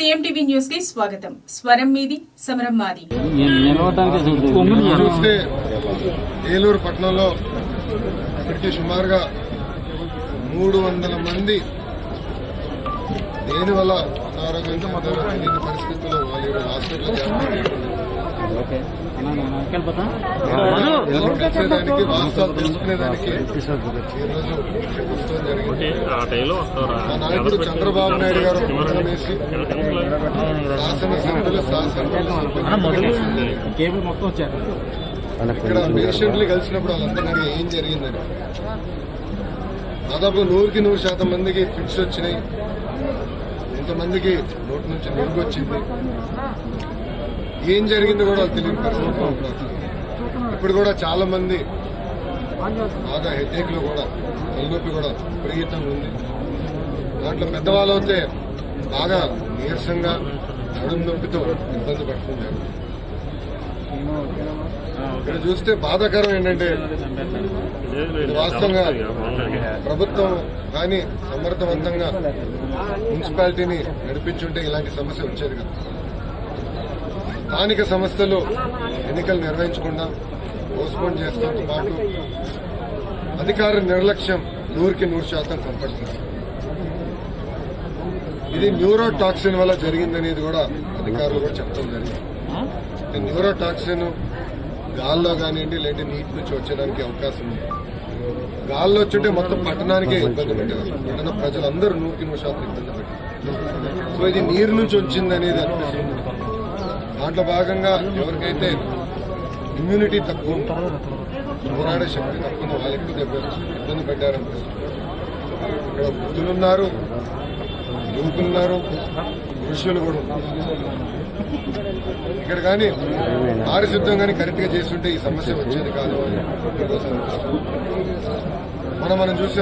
ఏఎంటీవీ news కి స్వాగతం స్వరం మీది సమరం మాది చూస్తే ఏలూరు పట్టణంలో ఇప్పటికీ సుమారుగా మూడు వందల మంది దేని వల్ల అనారోగ్యంతో మొదలు తెలియని పరిస్థితుల్లో వాళ్ళు ఈరోజు హాస్పిటల్లో జాయిన్ అయ్యారు. కలిసేదానికి వాస్తవాలు తెలుసుకునేదానికి ఈరోజు ఇక్కడికి వస్తడం జరిగింది ఆ టైంలో వస్తారా మా నాయకుడు చంద్రబాబు నాయుడు గారు ఒక వేసి శాసనసభ్యులు శాసనసభ్యులు కేబుల్ మొత్తం వచ్చారు ఇక్కడ పేషెంట్లు కలిసినప్పుడు వాళ్ళందరూ అడిగి ఏం జరిగిందని దాదాపు నూరుకి నూరు శాతం మందికి ఫిట్స్ వచ్చినాయి ఇంతమందికి నోటి నుంచి నురుగు వచ్చింది ఏం జరిగిందో కూడా వాళ్ళు తెలియని పరిస్థితిలో ఉన్నారు ఇప్పుడు కూడా చాలా మంది బాగా హెడేక్ లో కూడా తలనొప్పి కూడా విపరీతంగా ఉంది దాంట్లో పెద్దవాళ్ళు అయితే బాగా నీరసంగా నడుము నొప్పితో ఇబ్బంది పడుతున్నారు ఇక్కడ చూస్తే బాధాకరం ఏంటంటే ఇది వాస్తవంగా ప్రభుత్వం కానీ సమర్థవంతంగా మున్సిపాలిటీని నడిపించుంటే ఇలాంటి సమస్య వచ్చేది కదా స్థానిక సంస్థలు ఎన్నికలు నిర్వహించకుండా పోస్ట్పోన్ చేసుకోవడంతో పాటు అధికార నిర్లక్ష్యం నూరుకి నూరు శాతం కనపడుతుంది ఇది న్యూరోటాక్సిన్ వల్ల జరిగిందనేది కూడా అధికారులు కూడా చెప్తాం జరిగింది ఈ న్యూరోటాక్సిన్ గాల్లో కానివ్వండి లేదంటే నీటి నుంచి వచ్చేదానికి అవకాశం ఉంది గాల్లో వచ్చుంటే మొత్తం పట్టణానికే ఇబ్బంది పెట్టేవాళ్ళు పట్టణ ప్రజలందరూ నూరుకి నూరు శాతం ఇబ్బంది పెట్టారు సో ఇది నీరు నుంచి వచ్చింది అనేది అనిపిస్తుంది దాంట్లో భాగంగా ఎవరికైతే ఇమ్యూనిటీ తక్కువ ఉందో, పోరాడే శక్తి తక్కువ ఉందో వాళ్ళు ఎక్కువ దెబ్బ ఇబ్బంది పెట్టారనిపిస్తుంది ఇక్కడ వృద్ధులున్నారు యువకులున్నారు పురుషులు కూడా ఉన్నారు ఇక్కడ కానీ పారిశుద్ధ్యం కానీ కరెక్ట్ గా చేస్తుంటే ఈ సమస్య వచ్చేది కాదు అని ఈరోజు అనిపిస్తుంది. మనం మనం చూసాం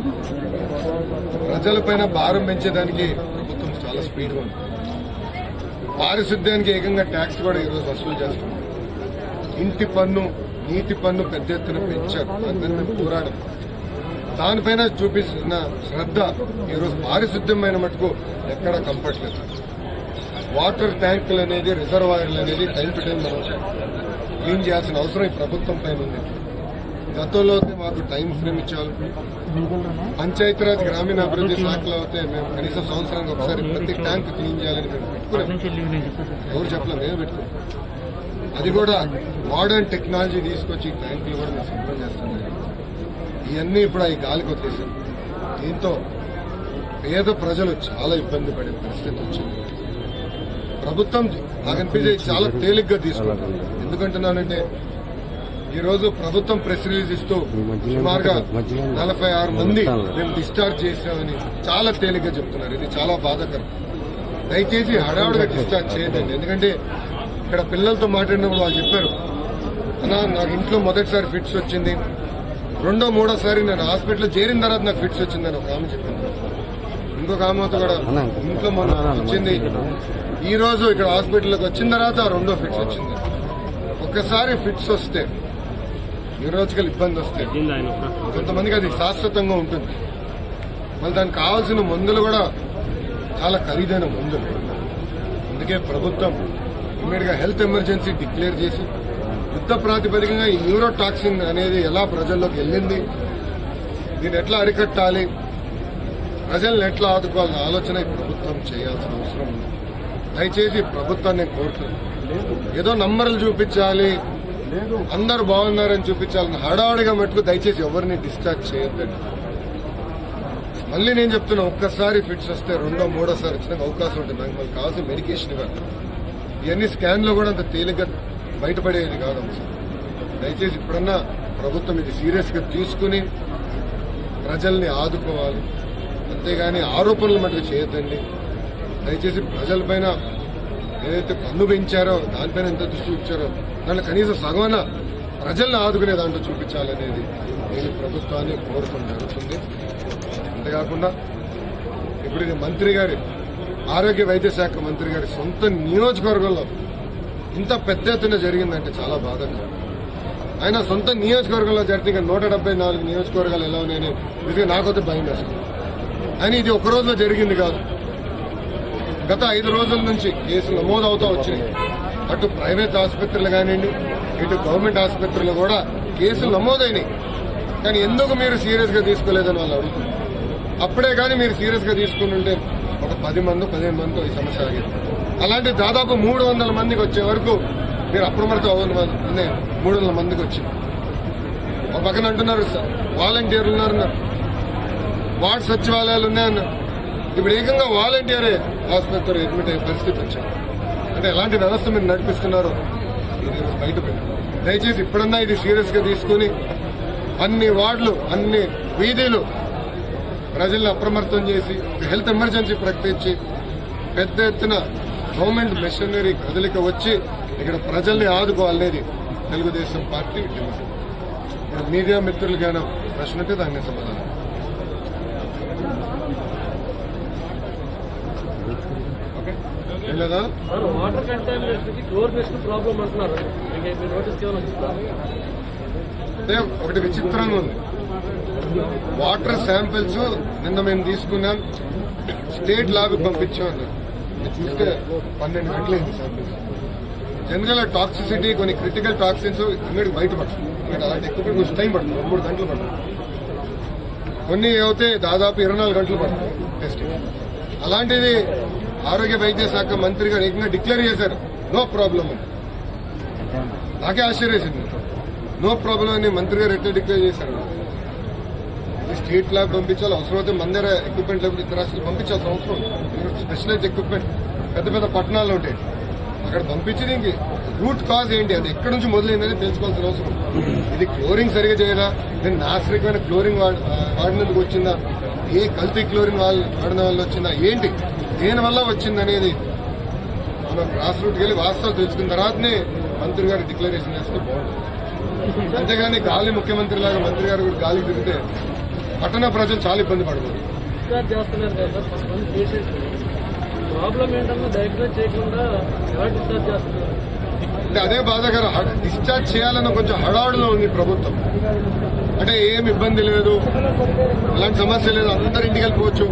ప్రజలపైన భారం పెంచేదానికి ప్రభుత్వం చాలా స్పీడ్ గా ఉంది పారిశుద్ధ్యానికి ఏకంగా ట్యాక్స్ కూడా ఈరోజు వసూలు చేస్తుంది ఇంటి పన్ను నీటి పన్ను పెద్ద ఎత్తున పెంచారు దానిపైన మేము పోరాడం దానిపైన చూపించిన శ్రద్ధ ఈరోజు పారిశుద్ధ్యమైన మటుకు ఎక్కడ కంపట్లేదు వాటర్ ట్యాంకులు అనేది రిజర్వాయర్లు అనేది టైం టు టైం మనం క్లీన్ చేయాల్సిన అవసరం ఈ ప్రభుత్వం పైన ఉంది గతంలో అయితే మాకు టైం ఫ్రేమ్ ఇచ్చారు పంచాయతీరాజ్ గ్రామీణాభివృద్ధి శాఖలో అయితే మేము కనీసం సంవత్సరానికి ఒకసారి ప్రతి ట్యాంక్ క్లీన్ చేయాలని మేము పెట్టుకున్నాం ఎవరు చెప్పలే మేము పెట్టుకున్నాం అది కూడా మోడర్న్ టెక్నాలజీ తీసుకొచ్చి ఈ ట్యాంకులు కూడా మేము శుభ్రం చేస్తున్నాం ఇవన్నీ ఇప్పుడు ఈ గాలికి వచ్చేసాం దీంతో పేద ప్రజలు చాలా ఇబ్బంది పడే పరిస్థితి వచ్చింది ప్రభుత్వం నాకు అనిపించే చాలా తేలిగ్గా తీసుకుంటుంది ఎందుకంటున్నానంటే ఈ రోజు ప్రభుత్వం ప్రెస్ రిలీజ్ ఇస్తూ సుమారుగా నలభై ఆరు మంది మేము డిశ్చార్జ్ చేశామని చాలా తేలిగ్గా చెప్తున్నారు ఇది చాలా బాధాకరం దయచేసి హడావుడిగా డిశ్చార్జ్ చేయదండి ఎందుకంటే ఇక్కడ పిల్లలతో మాట్లాడినప్పుడు వాళ్ళు చెప్పారు అన్నా నాకు ఇంట్లో మొదటిసారి ఫిట్స్ వచ్చింది రెండో మూడోసారి నేను హాస్పిటల్లో చేరిన తర్వాత నాకు ఫిట్స్ వచ్చిందని ఒక ఆమె చెప్పింది ఇంకొక ఆమెతో కూడా ఇంట్లో మొన్న వచ్చింది ఈ రోజు ఇక్కడ హాస్పిటల్కి వచ్చిన తర్వాత ఆ రెండో ఫిట్స్ వచ్చింది ఒక్కసారి ఫిట్స్ వస్తే న్యూరోజికల్ ఇబ్బంది వస్తే ఆయన కొంతమందికి అది శాశ్వతంగా ఉంటుంది మళ్ళీ దానికి కావాల్సిన మందులు కూడా చాలా ఖరీదైన మందులు అందుకే ప్రభుత్వం ఇమ్మీడియట్ గా హెల్త్ ఎమర్జెన్సీ డిక్లేర్ చేసి యుద్ధ ప్రాతిపదికగా ఈ న్యూరోటాక్సిన్ అనేది ఎలా ప్రజల్లోకి వెళ్ళింది దీన్ని ఎట్లా అరికట్టాలి ప్రజల్ని ఎట్లా ఆదుకోవాలన్న ఆలోచన ఈ ప్రభుత్వం చేయాల్సిన అవసరం ఉంది దయచేసి ప్రభుత్వాన్ని నేను కోరుతున్నాను ఏదో నంబర్లు చూపించాలి అందరు బాగున్నారని చూపించాలని హడావుడిగా మట్టుకు దయచేసి ఎవరిని డిశ్చార్జ్ చేయొద్దండి మళ్ళీ నేను చెప్తున్నా ఒక్కసారి ఫిట్స్ వస్తే రెండో మూడోసారి వచ్చినాక అవకాశం ఉంటుంది నాకు మనకు కావాల్సిన మెడికేషన్ ఇవ్వాలి ఇవన్నీ స్కాన్ లో కూడా అంత తేలిగ్గా బయటపడేది కాదు అంశం దయచేసి ఇప్పుడన్నా ప్రభుత్వం ఇది సీరియస్ గా తీసుకుని ప్రజల్ని ఆదుకోవాలి అంతేగాని ఆరోపణలు మటుకు చేయొద్దండి దయచేసి ప్రజలపైన ఏదైతే పన్ను పెంచారో దానిపైన ఎంత దృష్టి ఇచ్చారో దాంట్లో కనీసం సగవన ప్రజల్ని ఆదుకునే దాంట్లో చూపించాలనేది నేను ప్రభుత్వాన్ని కోరటం జరుగుతుంది అంతేకాకుండా ఇప్పుడు ఇది మంత్రి గారి ఆరోగ్య వైద్య శాఖ మంత్రి గారి సొంత నియోజకవర్గంలో ఇంత పెద్ద ఎత్తున జరిగిందంటే చాలా బాధగా ఆయన సొంత నియోజకవర్గంలో జరిగితే ఇంకా నూట డెబ్బై నాలుగు నియోజకవర్గాలు ఎలా ఉన్నాయని నిజంగా నాకైతే భయం వేస్తుంది అని ఇది ఒక రోజులో జరిగింది కాదు గత ఐదు రోజుల నుంచి కేసులు నమోదవుతూ వచ్చినాయి అటు ప్రైవేట్ ఆసుపత్రులు కానివ్వండి ఇటు గవర్నమెంట్ ఆసుపత్రులు కూడా కేసులు నమోదైనాయి కానీ ఎందుకు మీరు సీరియస్ గా తీసుకోలేదని వాళ్ళు అడుగుతున్నారు అప్పుడే కానీ మీరు సీరియస్ గా తీసుకుని ఉంటే ఒక పది మంది పదిహేను మందితో ఈ సమస్య ఆగేది అలాంటి దాదాపు మూడు వందల మందికి వచ్చే వరకు మీరు అప్రమత్తం అవ్వని మూడు వందల మందికి వచ్చింది ఒక పక్కన అంటున్నారు సార్ వాలంటీర్లు ఉన్నారన్నారు వార్డ్ సచివాలయాలు ఉన్నాయన్నారు ఇప్పుడు ఏకంగా వాలంటీరే ఆసుపత్రి అడ్మిట్ అయ్యే పరిస్థితి వచ్చింది అంటే ఎలాంటి వ్యవస్థ మీరు నడిపిస్తున్నారో ఇది ఈరోజు బయట పెట్టారు దయచేసి ఇప్పుడన్నా ఇది సీరియస్ గా తీసుకుని అన్ని వార్డులు అన్ని వీధులు ప్రజల్ని అప్రమత్తం చేసి ఒక హెల్త్ ఎమర్జెన్సీ ప్రకటించి పెద్ద ఎత్తున గవర్నమెంట్ మెషనరీ కదలిక వచ్చి ఇక్కడ ప్రజల్ని ఆదుకోవాలనేది తెలుగుదేశం పార్టీ డిమాండ్ ఇప్పుడు మీడియా మిత్రులకైనా ప్రశ్న ఉంటే దానికి సమాధానం ఓకే ఏం లేదా sir water contamination chlorination problem అంటున్నారు మీకు మీ నోటీస్ ఏమైనా వచ్చిందా అంటే ఒకటి విచిత్రంగా ఉంది వాటర్ శాంపిల్స్ నిన్న మేము తీసుకున్నాం స్టేట్ ల్యాబ్ పంపించాం అన్నారు ఇది చూస్తే పన్నెండు గంటలైంది శాంపిల్స్ జనరల్ టాక్సిసిటీ కొన్ని క్రిటికల్ టాక్సిన్స్ ఇమ్మీడియట్ బయటపడుతుంది ఇమ్మీడియట్ అలాంటి ఎక్విప్మెంట్ కొంచెం టైం పడుతుంది రెండు మూడు గంటలు పడుతుంది కొన్ని అయితే దాదాపు ఇరవై నాలుగు గంటలు పడుతుంది టెస్టింగ్ అలాంటిది ఆరోగ్య వైద్య శాఖ మంత్రి గారు ఏకంగా డిక్లేర్ చేశారు నో ప్రాబ్లం అని నాకే ఆశ్చర్యేసింది నో ప్రాబ్లం అని మంత్రి గారు ఎట్లా డిక్లేర్ చేశారు ఇది స్టేట్ ల్యాబ్ పంపించాలి అవసరమైతే మన దగ్గర ఎక్విప్మెంట్ లేకపోతే ఇతర రాష్ట్రాలు పంపించాల్సిన అవసరం ఉంది. స్పెషలైజ్ ఎక్విప్మెంట్ పెద్ద పెద్ద పట్టణాల్లో ఉంటాయి అక్కడ పంపించి దీనికి రూట్ కాజ్ ఏంటి అది ఎక్కడి నుంచి మొదలైందని తెలుసుకోవాల్సిన అవసరం ఉంది. ఇది క్లోరింగ్ సరిగా చేయదా నేను నాశరికమైన క్లోరింగ్ వాడ- వాడినందుకు వచ్చిందా ఏ కల్తీ క్లోరిన్ వాళ్ళు వాడిన వల్ల వచ్చిందా ఏంటి దేని వల్ల వచ్చింది అనేది మనం గ్రాస్ రూట్కి వెళ్ళి వాస్తవాలు తెలుసుకున్న తర్వాతనే మంత్రి గారు డిక్లరేషన్ చేస్తే బాగుంటుంది అంతేగాని గాలి ముఖ్యమంత్రి లాగా మంత్రి గారు కూడా గాలి తిరిగితే పట్టణ ప్రజలు చాలా ఇబ్బంది పడతారు డిశ్చార్జ్ చేస్తున్నారు కదా సార్ కొంతమంది పేషెంట్స్ ప్రాబ్లం ఏంటన్నా డయాగ్నోస్ చేయకుండా ఎలా డిశ్చార్జ్ చేస్తున్నారు అంటే అదే బాధాకర డిశ్చార్జ్ చేయాలన్న కొంచెం హడావుడిలో ఉంది ప్రభుత్వం అంటే ఏం ఇబ్బంది లేదు ఇలాంటి సమస్య లేదు అందరు ఇంటికి వెళ్ళిపోవచ్చు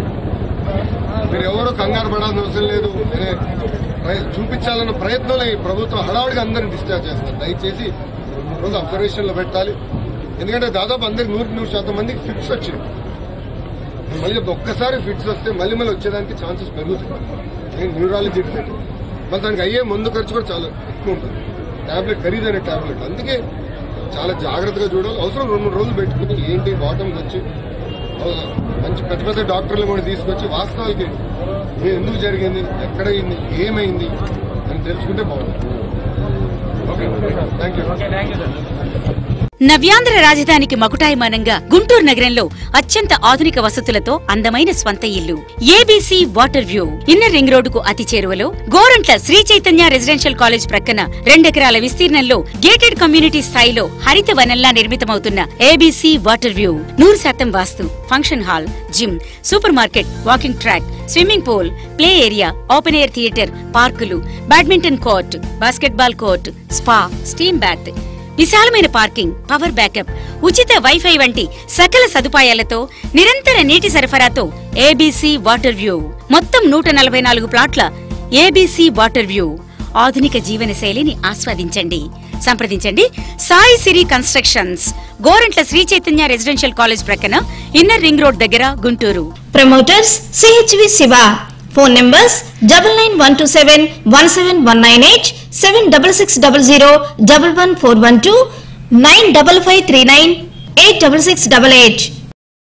మీరు ఎవరు కంగారు పడాల్సిన అవసరం లేదు అనే ప్రయ- చూపించాలన్న ప్రయత్నంలో ఈ ప్రభుత్వం హడావుడిగా అందరిని డిశ్చార్జ్ చేస్తారు దయచేసి రెండు రోజు అబ్జర్వేషన్ లో పెట్టాలి ఎందుకంటే దాదాపు అందరికి నూరు నూరు శాతం మందికి ఫిట్స్ వచ్చింది మళ్ళీ ఒక్కసారి ఫిట్స్ వస్తే మళ్ళీ మళ్ళీ వచ్చేదానికి ఛాన్సెస్ పెరుగుతాయి నేను న్యూరాలజీ ట్రీట్మెంట్ మళ్ళీ దానికి అయ్యే మందు ఖర్చు కూడా చాలా ఎక్కువ ఉంటుంది టాబ్లెట్ ఖరీదైన టాబ్లెట్ అందుకే చాలా జాగ్రత్తగా చూడాలి అవసరం రెండు మూడు రోజులు పెట్టుకుని ఏంటి బాటమ్కి వచ్చి ఆ, మంచి పెద్ద పెద్ద డాక్టర్లు కూడా తీసుకొచ్చి వాస్తవాలకి ఏ- ఎందుకు జరిగింది ఎక్కడ అయింది ఏమైంది అని తెలుసుకుంటే బాగుంటుంది ఓకే థ్యాంక్ యూ నవ్యాంధ్ర రాజధానికి మకుటాయమానంగా గుంటూరు నగరంలో అత్యంత ఆధునిక వసతులతో అందమైన స్వంత ఇల్లు ABC water view inner ring రోడ్డుకు అతి చేరువలో గోరంట్ల శ్రీ చైతన్య రెసిడెన్షియల్ కాలేజ్ ప్రక్కన రెండెకరాల విస్తీర్ణంలో గేటెడ్ కమ్యూనిటీ స్థాయిలో హరిత వనంలా నిర్మితమవుతున్న ఏబీసీ వాటర్ వ్యూ నూరు శాతం వాస్తు function hall gym supermarket walking track swimming pool play area open air theatre పార్కులు badminton court basketball court spa steam bath విశాలమైన పార్కింగ్ పవర్ బ్యాకప్ ఉచిత వైఫై వంటి సకల సదుపాయాలతో నిరంతర నీటి సరఫరాతో ఏబీసీ వాటర్ వ్యూ మొత్తం నూట నలభై నాలుగు ప్లాట్ల ఏబీసీ వాటర్ వ్యూ ఆధునిక జీవన శైలిని ఆస్వాదించండి సంప్రదించండి Sai Siri constructions Gorantla Sri Chaitanya residential college ప్రక్కన ఇన్నర్ రింగ్ రోడ్ దగ్గర Guntur promoters CHV Siva phone numbers double nine one two seven one seven one nine eight seven double six double zero double one four one two nine double five three nine eight double six double eight